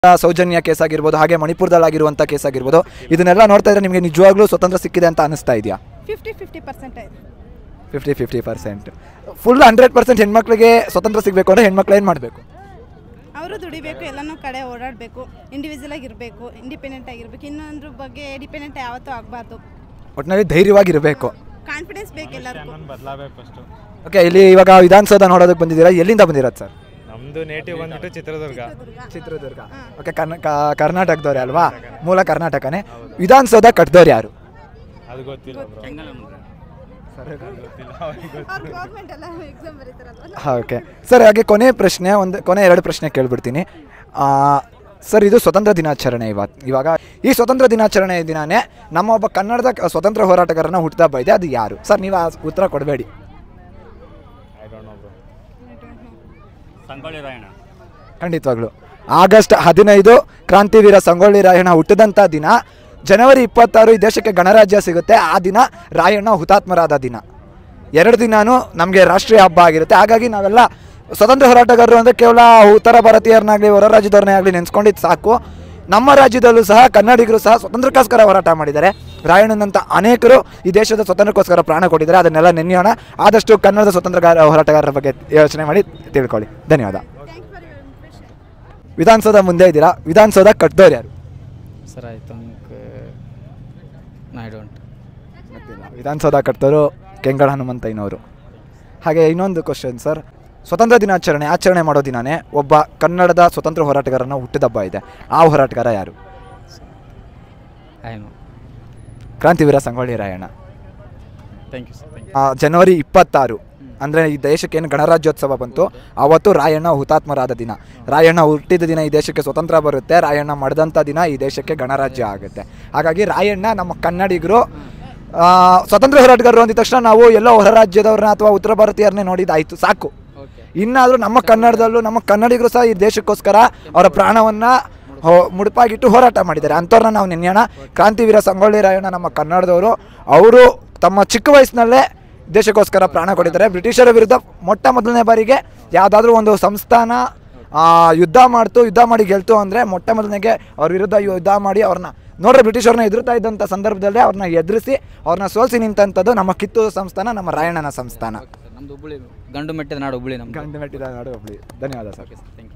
Soujanya case ಆಗಿರ್ಬೋದು ಹಾಗೆ ಮಣಿಪುರದಲ್ಲಾಗಿರುವಂಥ case ಆಗಿರ್ಬೋದು ಇದನ್ನೆಲ್ಲ ನೋಡ್ತಾ ಇದ್ರೆ ನಿಮಗೆ ನಿಜವಾಗ್ಲೂ ಸ್ವತಂತ್ರ ಸಿಕ್ಕಿದೆ ಅಂತ ಅನಿಸ್ತಾ ಇದೆಯಾ ಫಿಫ್ಟಿ ಫಿಫ್ಟಿ ಪರ್ಸೆಂಟ್ ಇದೆ fifty fifty percent full hundred percent ಹೆಣ್ಮಕ್ಳಿಗೆ ಸ್ವತಂತ್ರ ಸಿಗಬೇಕು ಅಂದರೆ ಹೆಣ್ಮಕ್ಳು ಏನು ಮಾಡಬೇಕು ಅವರು ದುಡಿಬೇಕು ಎಲ್ಲನೂ ಕಡೆ ಓಡಾಡಬೇಕು ಇಂಡಿವಿಜುವಲ್ ಆಗಿರಬೇಕು ಇಂಡಿಪೆಂಡೆಂಟ್ ಆಗಿರ್ಬೇಕು ಇನ್ನೊಂದ್ರ ಬಗ್ಗೆ ಡಿಪೆಂಡೆಂಟ್ ಯಾವತ್ತೂ ಆಗಬಾರ್ದು ಒಟ್ಟಿನಲ್ಲಿ ಧೈರ್ಯವಾಗಿರಬೇಕು ಕಾನ್ಫಿಡೆನ್ಸ್ ಬೇಕು ಎಲ್ಲರಿಗೂ ಬದಲಾಗಬೇಕು ಫಸ್ಟು ಓಕೆ ಇಲ್ಲಿ ಇವಾಗ ವಿಧಾನಸೌಧ ನೋಡೋದಕ್ಕೆ ಬಂದಿದ್ದೀರಾ ಎಲ್ಲಿಂದ ಬಂದಿರೋದು ಸರ್ ನಮ್ಮದು ನೇಟಿವ್ ಬಂದ್ಬಿಟ್ಟು ಚಿತ್ರದುರ್ಗ ಚಿತ್ರದುರ್ಗ ಓಕೆ ಕರ್ನ ಕ- ಕರ್ನಾಟಕದವ್ರೆ ಅಲ್ವಾ ಮೂಲ ಕರ್ನಾಟಕನೇ ವಿಧಾನಸೌಧ ಕಟ್ಟಿದವ್ರು ಯಾರು ಅದು ಗೊತ್ತಿಲ್ಲ ಬ್ರೋ ಗೊತ್ತಿಲ್ಲ ಅವ್ರಿಗೆ ಗೊತ್ತಿಲ್ಲ. ಅವ್ರು ಗೌರ್ಮೆಂಟ್ ಎಲ್ಲ ಎಕ್ಸಾಮ್ ಬರೀತಾರಲ್ವ ಓಕೆ ಸರ್ ಹಾಗೆ ಕೊನೆ ಪ್ರಶ್ನೆ ಒಂದು ಕೊನೆ ಎರಡು ಪ್ರಶ್ನೆ ಕೇಳ್ಬಿಡ್ತೀನಿ ಆ, ಸರ್ ಇದು ಸ್ವತಂತ್ರ ದಿನಾಚರಣೆ ಇವತ್ತು ಇವಾಗ ಈ ಸ್ವತಂತ್ರ ದಿನಾಚರಣೆ ದಿನಾನೇ ನಮ್ಮ ಒಬ್ಬ ಕನ್ನಡದ ಕ- ಸ್ವತಂತ್ರ ಹೋರಾಟಗಾರನ ಹುಟ್ಟಿದಬ್ಬ ಇದೆ ಅದು ಯಾರು ಸರ್ ನೀವು ಆ ಉತ್ತರ ಕೊಡಬೇಡಿ I don't know bro. Sangolli Rayanna ಖಂಡಿತವಾಗ್ಲು ಆಗಸ್ಟ್ ಹದಿನೈದು ಕ್ರಾಂತಿವೀರ ಸಂಗೊಳ್ಳಿ ರಾಯಣ್ಣ ಹುಟ್ಟಿದಂಥ ದಿನ ಜನವರಿ ಇಪ್ಪತ್ತಾರು ಈ ದೇಶಕ್ಕೆ ಗಣರಾಜ್ಯ ಸಿಗುತ್ತೆ ಆ ದಿನ ರಾಯಣ್ಣ ಹುತಾತ್ಮರಾದ ದಿನ ಎರಡು ದಿನಾನು ನಮಗೆ ರಾಷ್ಟ್ರೀಯ ಹಬ್ಬ ಆಗಿರುತ್ತೆ ಹಾಗಾಗಿ ನಾವೆಲ್ಲ ಸ್ವತಂತ್ರ ಹೋರಾಟಗಾರರು ಅಂದರೆ ಕೇವಲ ಉತ್ತರ ಭಾರತೀಯರನ್ನಾಗಲಿ ಹೊರ ರಾಜ್ಯದವ್ರನ್ನೇ ಆಗಲಿ ನೆನೆಸ್ಕೊಂಡಿದ್ದು ಸಾಕು ನಮ್ಮ ರಾಜ್ಯದಲ್ಲೂ ಸಹ ಕನ್ನಡಿಗರು ಸಹ ಸ್ವತಂತ್ರಕ್ಕೋಸ್ಕರ ಹೋರಾಟ ಮಾಡಿದ್ದಾರೆ ರಾಯಣ್ಣನಂತ ಅನೇಕರು ಈ ದೇಶದ ಸ್ವತಂತ್ರಕ್ಕೋಸ್ಕರ ಪ್ರಾಣ ಕೊಟ್ಟಿದ್ದಾರೆ ಅದನ್ನೆಲ್ಲ ನೆನೆಯೋಣ ಆದಷ್ಟು ಕನ್ನಡದ ಸ್ವತಂತ್ರಗಾರ ಹೋರಾಟಗಾರರ ಬಗ್ಗೆ ಯೋಚನೆ ಮಾಡಿ ತಿಳ್ಕೊಳ್ಳಿ ಧನ್ಯವಾದ ವಿಧಾನಸೌಧ ಮುಂದೆ ಇದ್ದೀರಾ ವಿಧಾನಸೌಧ ಕಟ್ಟಿದವ್ರು ಯಾರು sir I think I don't ಗೊತ್ತಿಲ್ಲ ವಿಧಾನಸೌಧ ಕಟ್ಟಿದವರು ಕೆಂಗಡ ಹನುಮಂತಯ್ಯನವರು ಹಾಗೆ ಇನ್ನೊಂದು ಕ್ವಶನ್ ಸರ್ ಸ್ವತಂತ್ರ ದಿನಾಚರಣೆ ಆಚರಣೆ ಮಾಡೋ ದಿನಾನೇ ಒಬ್ಬ ಕನ್ನಡದ ಸ್ವತಂತ್ರ ಹೋರಾಟಗಾರನ ಹುಟ್ಟಿದಬ್ಬ ಇದೆ ಆ ಹೋರಾಟಗಾರ ಯಾರು ಐ ನೋ ಕ್ರಾಂತಿವೀರ Sangolli Rayanna thank you sir thank you ಆ, ಜನವರಿ ಇಪ್ಪತ್ತಾರು ಅಂದರೆ ಈ ದೇಶಕ್ಕೆ ಏನು ಗಣರಾಜ್ಯೋತ್ಸವ ಬಂತು ಆವತ್ತು ರಾಯಣ್ಣ ಹುತಾತ್ಮರಾದ ದಿನ ರಾಯಣ್ಣ ಹುಟ್ಟಿದ ದಿನ ಈ ದೇಶಕ್ಕೆ ಸ್ವತಂತ್ರ ಬರುತ್ತೆ ರಾಯಣ್ಣ ಮಾಡಿದಂಥ ದಿನ ಈ ದೇಶಕ್ಕೆ ಗಣರಾಜ್ಯ ಆಗುತ್ತೆ ಹಾಗಾಗಿ ರಾಯಣ್ಣ ನಮ್ಮ ಕನ್ನಡಿಗರು ಆ, ಸ್ವತಂತ್ರ ಹೋರಾಟಗಾರರು ಅಂದಿದ ತಕ್ಷಣ ನಾವು ಎಲ್ಲೋ ಹೊರ ರಾಜ್ಯದವ್ರನ್ನ ಅಥವಾ ಉತ್ತರ ಭಾರತೀಯರನ್ನೇ ನೋಡಿದಾಯ್ತು ಸಾಕು ಓಕೆ ಇನ್ನಾದರೂ ನಮ್ಮ ಕನ್ನಡದಲ್ಲೂ ನಮ್ಮ ಕನ್ನಡಿಗರು ಸಹ ಈ ದೇಶಕ್ಕೋಸ್ಕರ ಅವರ ಪ್ರಾಣವನ್ನು ಹೋ ಮುಡುಪಾಗಿಟ್ಟು ಹೋರಾಟ ಮಾಡಿದ್ದಾರೆ ಅಂಥವ್ರನ್ನ ನಾವು ನೆನೆಯೋಣ ಕ್ರಾಂತಿವೀರ ಸಂಗೊಳ್ಳಿ ರಾಯಣ್ಣ ನಮ್ಮ ಕನ್ನಡದವರು ಅವರು ತಮ್ಮ ಚಿಕ್ಕ ವಯಸ್ಸಿನಲ್ಲೇ ದೇಶಕ್ಕೋಸ್ಕರ ಪ್ರಾಣ ಕೊಟ್ಟಿದ್ದಾರೆ ಬ್ರಿಟಿಷರ ವಿರುದ್ಧ ಮೊಟ್ಟ ಮೊದಲನೇ ಬಾರಿಗೆ ಯಾವುದಾದ್ರೂ ಒಂದು ಸಂಸ್ಥಾನ ಆ, ಯುದ್ಧ ಮಾಡ್ತು ಯುದ್ಧ ಮಾಡಿ ಗೆಲ್ತು ಅಂದರೆ ಮೊಟ್ಟ ಮೊದಲನೆಗೆ ಅವ್ರ ವಿರುದ್ಧ ಯುದ್ಧ ಮಾಡಿ ಅವ್ರನ್ನ ನೋಡ್ರೆ ಬ್ರಿಟಿಷರನ್ನ ಎದುರ್ತಾ ಇದ್ದಂಥ ಸಂದರ್ಭದಲ್ಲೇ ಅವ್ರನ್ನ ಎದುರಿಸಿ ಅವ್ರನ್ನ ಸೋಲಿಸಿ ನಿಂತಂಥದ್ದು ನಮ್ಮ ಕಿತ್ತೂರು ಸಂಸ್ಥಾನ ನಮ್ಮ ರಾಯಣ್ಣನ ಸಂಸ್ಥಾನ ನಮ್ದು ಹುಬ್ಬಳ್ಳಿ ಗಂಡು ಮೆಟ್ಟಿದ ನಾಡು ಹುಬ್ಬಳ್ಳಿ ನಮ್ದು ಗಂಡು ಮೆಟ್ಟಿದ ನಾಡು ಹುಬ್ಳಿ ಧನ್ಯವಾದ ಸರ್ ಥ್ಯಾಂಕ್ ಯು